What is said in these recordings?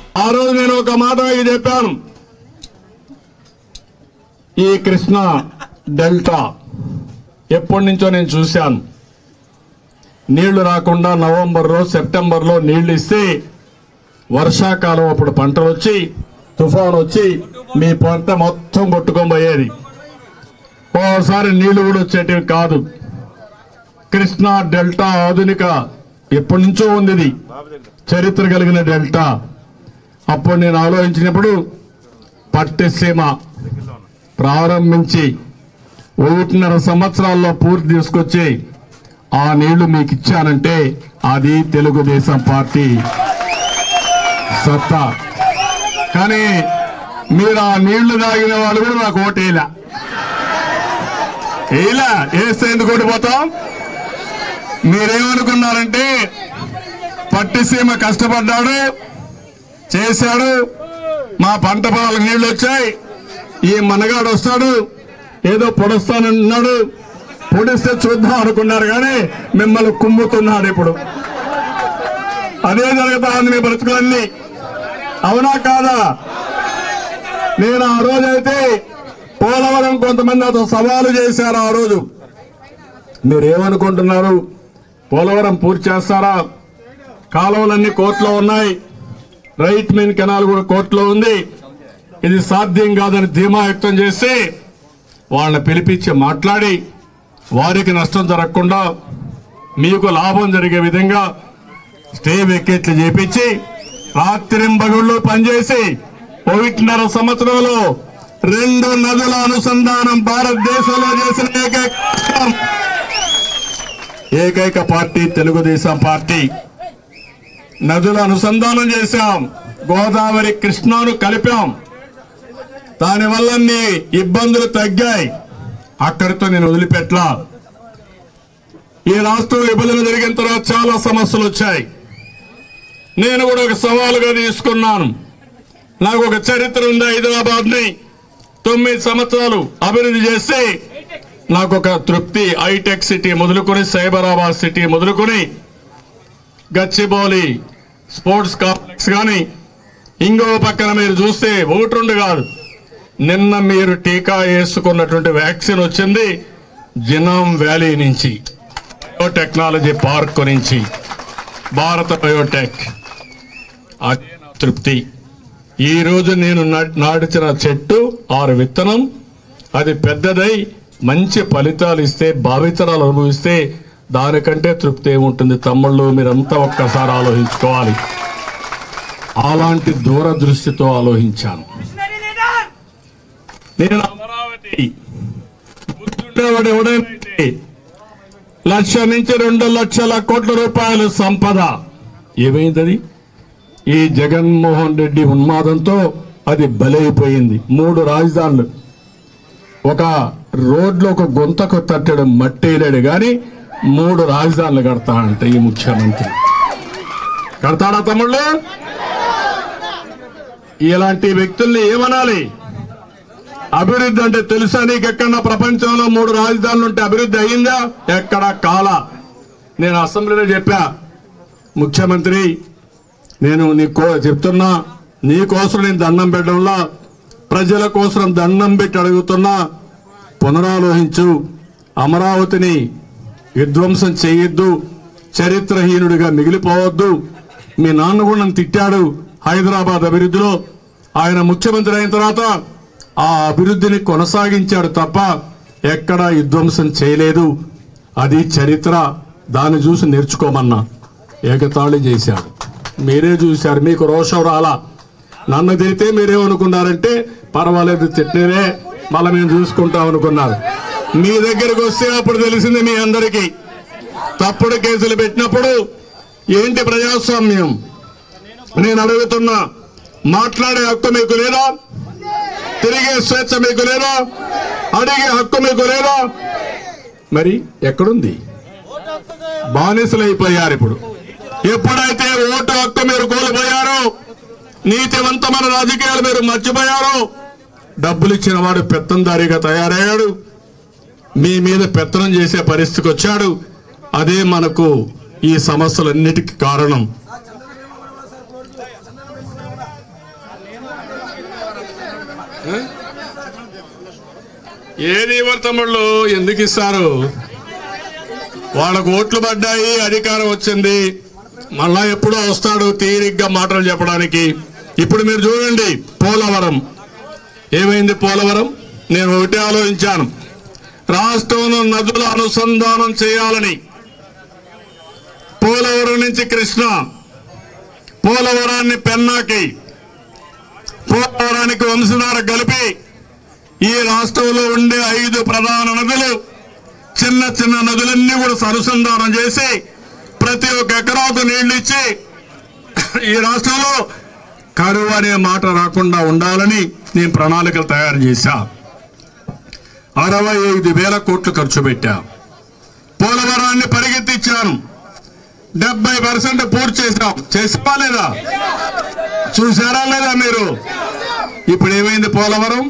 ఆ రోజు నేను ఒక మాట మీకు చెప్పాను ఈ కృష్ణ డెల్టా ఎప్పటి నుంచో నేను చూశాను నీళ్లు రాకుండా నవంబర్లో సెప్టెంబర్లో నీళ్లు ఇస్తే వర్షాకాలం అప్పుడు పంటలు వచ్చి తుఫాన్ వచ్చి మీ పంట మొత్తం కొట్టుకొని పోయేది ఓసారి నీళ్లు కూడా వచ్చేటివి కాదు కృష్ణా డెల్టా ఆధునిక ఎప్పటి నుంచో ఉంది ఇది చరిత్ర కలిగిన డెల్టా అప్పుడు నేను ఆలోచించినప్పుడు పట్టిసీమ ప్రారంభించి ఒకటిన్నర సంవత్సరాల్లో పూర్తి తీసుకొచ్చి ఆ నీళ్లు మీకు ఇచ్చానంటే అది తెలుగుదేశం పార్టీ సత్తా కానీ మీరు ఆ నీళ్లు తాగిన వాళ్ళు కూడా నాకు ఓటేలా వేయలా వేస్తే ఎందుకు ఓడిపోతాం మీరేమనుకున్నారంటే పట్టిసీమ కష్టపడ్డాడు చేశాడు మా పంట పొలాలకు నీళ్లు వచ్చాయి ఈ మనగాడు వస్తాడు ఏదో పొడుస్తానన్నాడు పొడిస్తే చూద్దాం అనుకున్నారు కానీ మిమ్మల్ని కుమ్ముతున్నాడు ఇప్పుడు అదే జరుగుతా ఉంది మీ బ్రతుకులన్నీ అవునా కాదా నేను ఆ రోజైతే పోలవరం కొంతమంది అతను సవాలు చేశారు ఆ రోజు మీరేమనుకుంటున్నారు పోలవరం పూర్తి చేస్తారా కాలువలన్నీ కోర్టులో ఉన్నాయి రైట్ మెయిన్ కెనాల్ కూడా కోర్టులో ఉంది ఇది సాధ్యం కాదని ధీమా వ్యక్తం చేసి వాళ్ళని పిలిపించి మాట్లాడి వారికి నష్టం జరగకుండా మీకు లాభం జరిగే విధంగా స్టే వికెట్లు చేపించి రాత్రింబగుళ్ళు పనిచేసి ఒకటిన్నర సంవత్సరంలో రెండు నదుల అనుసంధానం భారతదేశంలో చేసిన ఏకైక రాష్ట్రం. ఏకైక పార్టీ తెలుగుదేశం పార్టీ నదుల అనుసంధానం చేశాం గోదావరి కృష్ణాను కలిపాం దానివల్ల అన్ని ఇబ్బందులు తగ్గాయి అక్కడితో నేను వదిలిపెట్లా ఈ రాష్ట్రం విభజన జరిగిన తర్వాత చాలా సమస్యలు వచ్చాయి నేను కూడా ఒక సవాలుగా తీసుకున్నాను నాకు ఒక చరిత్ర ఉంది హైదరాబాద్ ని తొమ్మిది సంవత్సరాలు అభివృద్ధి చేస్తే నాకు ఒక తృప్తి హైటెక్ సిటీ మొదలుకొని సైబరాబాద్ సిటీ మొదలుకొని గచ్చిబౌలి స్పోర్ట్స్ కాంప్లెక్స్ కానీ ఇంకో పక్కన మీరు చూస్తే ఒకటి రెండు కాదు నిన్న మీరు టీకా వేసుకున్నటువంటి వ్యాక్సిన్ వచ్చింది జినామ్ వ్యాలీ నుంచి బయోటెక్నాలజీ పార్క్ నుంచి భారత బయోటెక్ అదే నా తృప్తి ఈ రోజు నేను నా- నాటిన చెట్టు ఆరు విత్తనం అది పెద్దదై మంచి ఫలితాలు ఇస్తే భావితరాలు అనుభవిస్తే దానికంటే తృప్తి ఏముంటుంది తమ్ముళ్ళు మీరంతా ఒక్కసారి ఆలోచించుకోవాలి అలాంటి దూరదృష్టితో ఆలోచించాను నేను అమరావతి బుద్ధుండేవాడు ఎవడైతే లక్ష నుంచి రెండు లక్షల కోట్ల రూపాయల సంపద ఏమైంది ఈ జగన్మోహన్ రెడ్డి ఉన్మాదంతో అది బలైపోయింది మూడు రాజధానులు ఒక రోడ్లో ఒక గుంతకు తట్టడం మట్టేయలేడు గాని మూడు రాజధానులు కడతా అంటే ఈ ముఖ్యమంత్రి కడతాడా తమ్ముళ్ళు ఇలాంటి వ్యక్తుల్ని ఏమనాలి అభివృద్ధి అంటే తెలుసా నీకు ఎక్కడ ప్రపంచంలో మూడు రాజధానులు ఉంటే అభివృద్ధి అయిందా ఎక్కడ కాల నేను అసెంబ్లీలో చెప్పా ముఖ్యమంత్రి నేను నీకు చెప్తున్నా నీ కోసం నేను దండం పెట్టడంలా ప్రజల కోసం దండం పెట్టి అడుగుతున్నా పునరాలోచించు అమరావతిని విధ్వంసం చేయొద్దు చరిత్రహీనుడిగా మిగిలిపోవద్దు మీ నాన్న కూడా నన్ను తిట్టాడు హైదరాబాద్ అభివృద్ధిలో ఆయన ముఖ్యమంత్రి అయిన తర్వాత ఆ అభివృద్ధిని కొనసాగించాడు తప్ప ఎక్కడా విధ్వంసం చేయలేదు అది చరిత్ర దాన్ని చూసి నేర్చుకోమన్నా ఏకతాళి చేశాడు మీరే చూశారు మీకు రోషం రాలా నన్ను తిరిగితే మీరేమనుకున్నారంటే పర్వాలేదు తిట్టినే మళ్ళీ మేము చూసుకుంటాం అనుకున్నారు మీ దగ్గరకు వస్తే అప్పుడు తెలిసింది మీ అందరికీ తప్పుడు కేసులు పెట్టినప్పుడు ఏంటి ప్రజాస్వామ్యం నేను అడుగుతున్నా మాట్లాడే హక్కు మీకు లేదా తిరిగే స్వేచ్ఛ మీకు లేదా అడిగే హక్కు మీకు లేదా మరి ఎక్కడుంది బానిసలు అయిపోయారు ఇప్పుడు ఎప్పుడైతే ఓటు హక్కు మీరు కోల్పోయారో నీతివంతమైన రాజకీయాలు మీరు మర్చిపోయారో డబ్బులు ఇచ్చిన వాడు పెత్తందారిగా తయారయ్యాడు మీ మీద పెత్తనం చేసే పరిస్థితికి వచ్చాడు అదే మనకు ఈ సమస్యలన్నిటికీ కారణం ఏది ఇవ్వరు తమ్ముళ్ళు ఎందుకు ఇస్తారు వాళ్ళకు ఓట్లు పడ్డాయి అధికారం వచ్చింది మళ్ళా ఎప్పుడో వస్తాడు తీరిగ్గా మాటలు చెప్పడానికి ఇప్పుడు మీరు చూడండి పోలవరం ఏమైంది పోలవరం నేను ఒకటే ఆలోచించాను రాష్ట్రంలో నదుల అనుసంధానం చేయాలని పోలవరం నుంచి కృష్ణ పోలవరాన్ని పెన్నాకి పోలవరానికి వంశధార కలిపి ఈ రాష్ట్రంలో ఉండే ఐదు ప్రధాన నదులు చిన్న చిన్న నదులన్నీ కూడా అనుసంధానం చేసి ప్రతి ఒక్క ఎకరాకు నీళ్లు ఇచ్చి ఈ రాష్ట్రంలో కరువు అనే మాట రాకుండా ఉండాలని నేను ప్రణాళికలు తయారు చేశా అరవై ఐదు వేల కోట్లు ఖర్చు పెట్టా పోలవరాన్ని పరిగెత్తిచ్చాను డెబ్బై పర్సెంట్ పూర్తి చేశాం చేసా లేదా చూసారా లేదా మీరు ఇప్పుడు ఏమైంది పోలవరం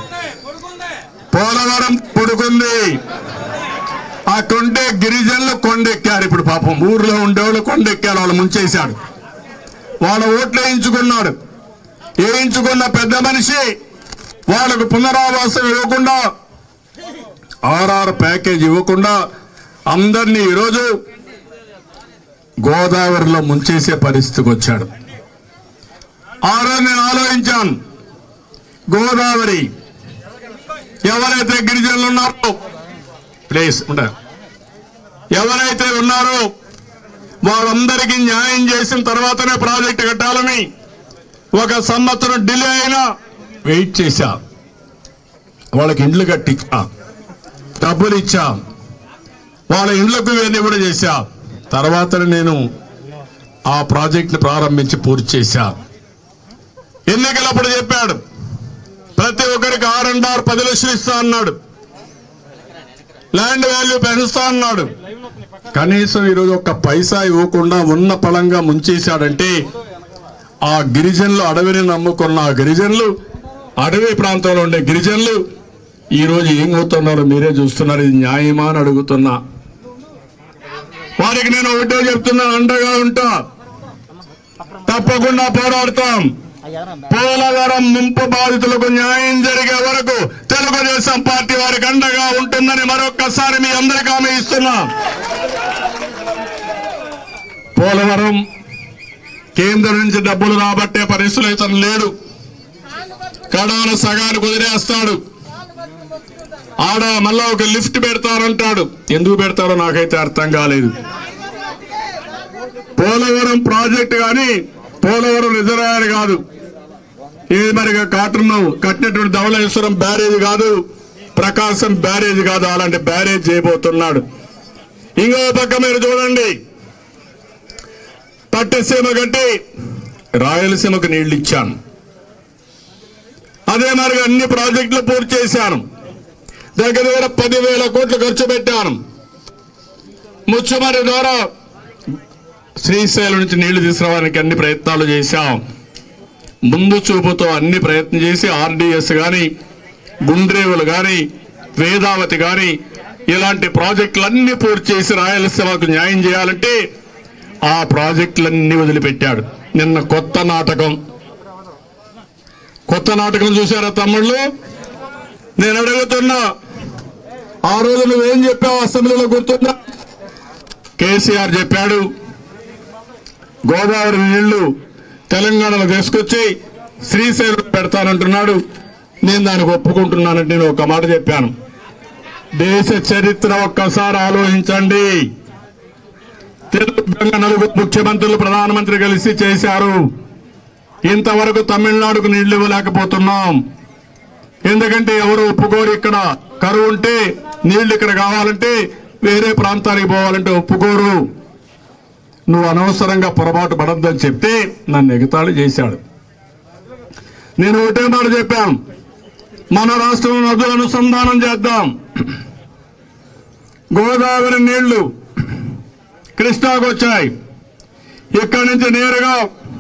పోలవరం పుడుకుంది ఆ కొండే గిరిజనులు కొండెక్కారు ఇప్పుడు పాపం ఊర్లో ఉండేవాళ్ళు కొండెక్కారు వాళ్ళు ముంచేశాడు వాళ్ళ ఓట్లు వేయించుకున్నాడు వేయించుకున్న పెద్ద మనిషి వాళ్ళకు పునరావాసం ఇవ్వకుండా ఆర్ఆర్ ప్యాకేజ్ ఇవ్వకుండా అందరినీ ఈరోజు గోదావరిలో ముంచేసే పరిస్థితికి వచ్చాడు ఆ రోజు నేను ఆలోచించాను గోదావరి ఎవరైతే గిరిజనులు ఉన్నారో ప్లీజ్ ఉండ ఎవరైతే ఉన్నారో వాళ్ళందరికీ న్యాయం చేసిన తర్వాతనే ప్రాజెక్టు కట్టాలని ఒక సంవత్సరం డిలే అయినా వెయిట్ చేశా వాళ్ళకి ఇండ్లు కట్టించా డబ్బులు ఇచ్చా వాళ్ళ ఇండ్లకు ఇవన్నీ కూడా చేశా తర్వాత నేను ఆ ప్రాజెక్టుని ప్రారంభించి పూర్తి చేశా ఎన్నికలప్పుడు చెప్పాడు ప్రతి ఒక్కరికి ఆర్ అండ్ ఆర్ పది లక్షలు ఇస్తా అన్నాడు ల్యాండ్ వాల్యూ పెంచుతా అన్నాడు కనీసం ఈరోజు ఒక్క పైసా ఇవ్వకుండా ఉన్న పలంగా ముంచేశాడంటే ఆ గిరిజనులు అడవిని నమ్ముకున్న ఆ గిరిజనులు అడవి ప్రాంతంలో ఉండే గిరిజనులు ఈ రోజు ఏం అవుతున్నారో మీరే చూస్తున్నారు ఇది న్యాయమా అని అడుగుతున్నా వారికి నేను ఒకటే చెప్తున్నా అండగా ఉంటా తప్పకుండా పోరాడతాం పోలవరం ముంపు బాధితులకు న్యాయం జరిగే వరకు తెలుగుదేశం పార్టీ వారికి అండగా ఉంటుందని మరొక్కసారి మీ అందరికీ హామీ ఇస్తున్నా పోలవరం కేంద్రం నుంచి డబ్బులు రాబట్టే పరిస్థితులు ఇతను లేడు కడాన సగానికి వదిలేస్తాడు ఆడ మళ్ళా ఒక లిఫ్ట్ పెడతారంటాడు ఎందుకు పెడతారో నాకైతే అర్థం కాలేదు పోలవరం ప్రాజెక్ట్ కానీ పోలవరం రిజర్వాయర్ కాదు ఇది మరి కాటన్ కట్టినటువంటి ధవళేశ్వరం బ్యారేజ్ కాదు ప్రకాశం బ్యారేజ్ కాదు అలాంటి బ్యారేజ్ చేయబోతున్నాడు ఇంకో పక్క మీరు చూడండి పట్టసీమ కట్టి రాయలసీమకు నీళ్లు ఇచ్చాను అదే మరి అన్ని ప్రాజెక్టులు పూర్తి చేశాను దగ్గర దగ్గర పదివేల కోట్లు ఖర్చు పెట్టాను ముచ్చుమరి ద్వారా శ్రీశైలం నుంచి నీళ్లు తీసుకురావడానికి అన్ని ప్రయత్నాలు చేశాం ముందు చూపుతో అన్ని ప్రయత్నం చేసి ఆర్డీఎస్ కానీ గుండ్రేవులు కానీ వేదావతి కానీ ఇలాంటి ప్రాజెక్టులన్నీ పూర్తి చేసి రాయలసీమకు న్యాయం చేయాలంటే ఆ ప్రాజెక్టులన్నీ వదిలిపెట్టాడు నిన్న కొత్త నాటకం కొత్త నాటకం చూసారా తమ్ముళ్ళు నేను అడుగుతున్నా ఆ రోజు నువ్వేం చెప్పావు అసెంబ్లీలో గుర్తుందా కేసీఆర్ చెప్పాడు గోదావరి నీళ్లు తెలంగాణలో తీసుకొచ్చి శ్రీశైలం పెడతానంటున్నాడు నేను దానికి ఒప్పుకుంటున్నానంటే నేను ఒక మాట చెప్పాను దేశ చరిత్ర ఒక్కసారి ఆలోచించండి తెలుగు నలుగురు ముఖ్యమంత్రులు ప్రధానమంత్రి కలిసి చేశారు ఇంతవరకు తమిళనాడుకు నీళ్లు ఇవ్వలేకపోతున్నాం ఎందుకంటే ఎవరు ఒప్పుకోరు ఇక్కడ కరువు ఉంటే నీళ్లు ఇక్కడ కావాలంటే వేరే ప్రాంతానికి పోవాలంటే ఒప్పుకోరు నువ్వు అనవసరంగా పొరపాటు పడద్దని చెప్తే నన్ను ఎగతాళి చేశాడు నేను ఒకటే మాట చెప్పాను మన రాష్ట్రంలో నదులు అనుసంధానం చేద్దాం గోదావరి నీళ్లు కృష్ణాకు వచ్చాయి ఇక్కడి నుంచి నేరుగా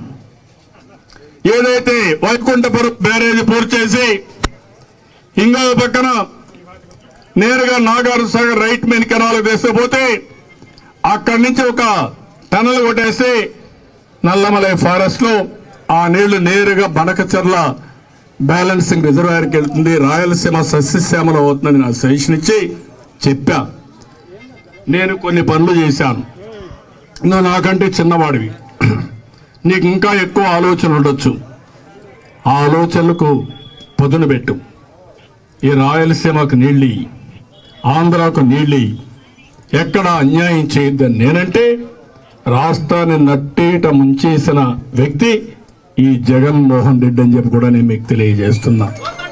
ఏదైతే వైకుంఠపురం బ్యారేజ్ పూర్తి చేసి ఇంకో పక్కన నేరుగా Nagarjuna Sagar right main canal తీసుకుపోతే అక్కడి నుంచి ఒక టనల్ కొట్టేసి నల్లమలై ఫారెస్ట్ లో ఆ నీళ్లు నేరుగా బనకచెర్ల బ్యాలెన్సింగ్ రిజర్వాయర్కి వెళ్తుంది రాయలసీమ సస్యశ్యామలో అవుతుందని నాకు సజెషన్ ఇచ్చి చెప్పా నేను కొన్ని పనులు చేశాను నువ్వు నాకంటే చిన్నవాడివి నీకు ఇంకా ఎక్కువ ఆలోచనలు ఉండొచ్చు ఆ ఆలోచనలకు పొదును పెట్టు ఈ రాయలసీమకు నీళ్ళి ఆంధ్రాకు నీళ్ళి ఎక్కడ అన్యాయం చేయొద్దని నేనంటే రాష్ట్రాన్ని నట్టేట ముంచేసిన వ్యక్తి ఈ జగన్మోహన్ రెడ్డి అని చెప్పి కూడా నేను మీకు తెలియజేస్తున్నా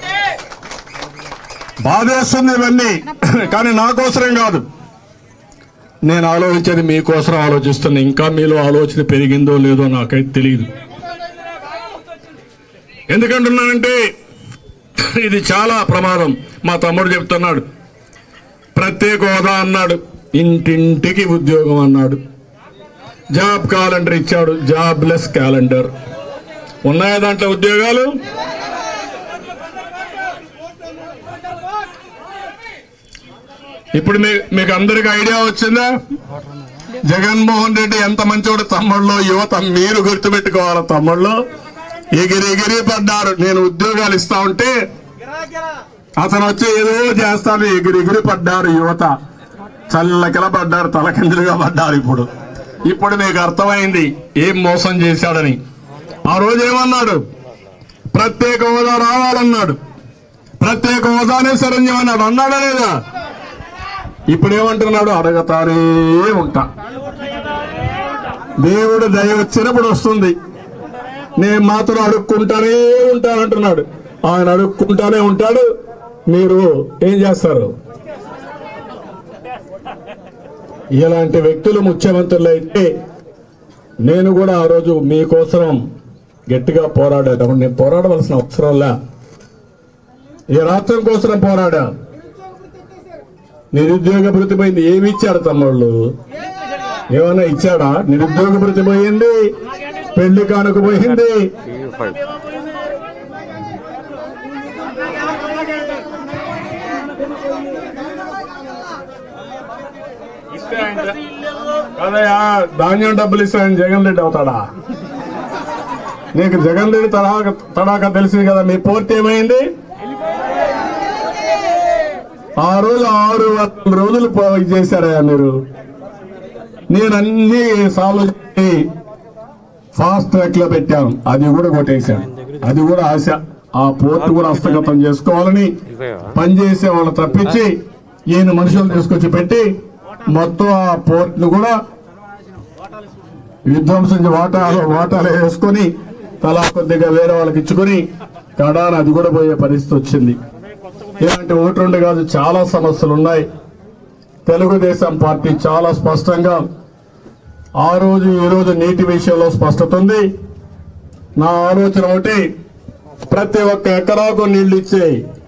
బాధేస్తుంది ఇవన్నీ కానీ నా కోసరం కాదు నేను ఆలోచించేది మీకోసం ఆలోచిస్తున్నా ఇంకా మీలో ఆలోచన పెరిగిందో లేదో నాకైతే తెలియదు ఎందుకంటున్నానంటే ఇది చాలా ప్రమాదం మా తమ్ముడు చెప్తున్నాడు ప్రత్యేక హోదా అన్నాడు ఇంటింటికి ఉద్యోగం అన్నాడు జాబ్ క్యాలెండర్ ఇచ్చాడు జాబ్లెస్ క్యాలెండర్ ఉన్నాయా దాంట్లో ఉద్యోగాలు ఇప్పుడు మీ మీకు అందరికి ఐడియా వచ్చిందా జగన్మోహన్ రెడ్డి ఎంత మంచోడు తమ్ముళ్ళు యువత మీరు గుర్తుపెట్టుకోవాలి తమ్ముళ్ళు ఎగిరి ఎగిరి పడ్డారు నేను ఉద్యోగాలు ఇస్తా ఉంటే అతను వచ్చి ఏదో చేస్తాను ఎగిరి ఎగిరి పడ్డారు యువత చల్లకిల పడ్డారు తలకిందులుగా పడ్డారు ఇప్పుడు ఇప్పుడు మీకు అర్థమైంది ఏం మోసం చేశాడని ఆ రోజు ఏమన్నాడు ప్రత్యేక హోదా రావాలన్నాడు ప్రత్యేక హోదానే శరణ్యం అన్నాడు అన్నాడా లేదా ఇప్పుడు ఏమంటున్నాడు అడగతానే ఉంటా దేవుడు దయ వచ్చినప్పుడు వస్తుంది నేను మాత్రం అడుక్కుంటానే ఉంటానంటున్నాడు ఆయన అడుక్కుంటానే ఉంటాడు మీరు ఏం చేస్తారు ఇలాంటి వ్యక్తులు ముఖ్యమంత్రులు అయితే నేను కూడా ఆ రోజు మీకోసం గట్టిగా పోరాడాను నేను పోరాడవలసిన అవసరంలా ఈ రాష్ట్రం కోసం పోరాడా నిరుద్యోగ భృతి పోయింది ఏమి ఇచ్చాడు తమ్ముళ్ళు ఏమైనా ఇచ్చాడా నిరుద్యోగ భృతి పోయింది పెళ్లి కానుక పోయింది అదయా ధాన్యం డబ్బులు ఇస్తాయని జగన్ రెడ్డి అవుతాడా నీకు జగన్ రెడ్డి తడాక తడాక తెలిసింది కదా మీ పూర్తి ఏమైంది ఆ రోజు ఆరు వందల రోజులు పో- ఇది చేశారయ్యా మీరు నేను అన్ని సాల్వ్ చేసి ఫాస్ట్ ట్రాక్ లో పెట్టాను అది కూడా కొట్టేశాను అది కూడా ఆశ ఆ పోర్టు కూడా హస్తగతం చేసుకోవాలని పనిచేసే వాళ్ళు తప్పించి ఈయన మనుషులు తీసుకొచ్చి పెట్టి మొత్తం ఆ పోర్ట్ ను కూడా విధ్వంసం వాటాలు వాటాలు వేసుకొని తలా కొద్దిగా వేరే వాళ్ళకి ఇచ్చుకొని కడాన అది కూడా పోయే పరిస్థితి వచ్చింది ఇలాంటి ఒకటి రెండు కాదు చాలా సమస్యలు ఉన్నాయి తెలుగుదేశం పార్టీ చాలా స్పష్టంగా ఆ రోజు ఈ రోజు నీటి విషయంలో స్పష్టత ఉంది నా ఆలోచన ఒకటి ప్రతి ఒక్క ఎకరాకు నీళ్లు ఇచ్చే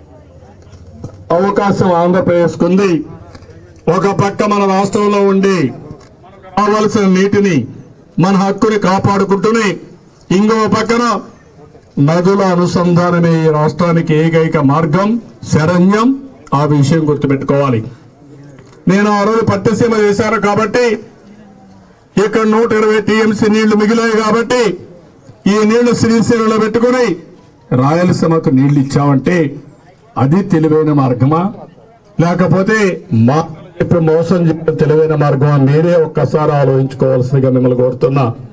అవకాశం ఆంధ్రప్రదేశ్కు ఉంది ఒక పక్క మన రాష్ట్రంలో ఉండి కావలసిన నీటిని మన హక్కుని కాపాడుకుంటూనే ఇంకో పక్కన నదుల అనుసంధానమే ఈ రాష్ట్రానికి ఏకైక మార్గం శరణ్యం ఆ విషయం గుర్తుపెట్టుకోవాలి నేను ఆ రోజు పట్టిసీమ చేశాను కాబట్టి ఇక్కడ నూట ఇరవై టీఎంసీ నీళ్లు మిగిలాయి కాబట్టి ఈ నీళ్లు శ్రీశైలంలో పెట్టుకుని రాయలసీమకు నీళ్లు ఇచ్చామంటే అది తెలివైన మార్గమా లేకపోతే మా చెప్పి మోసం చెప్పిన తెలివైన మార్గమా మీరే ఒక్కసారి ఆలోచించుకోవాల్సిందిగా మిమ్మల్ని కోరుతున్నా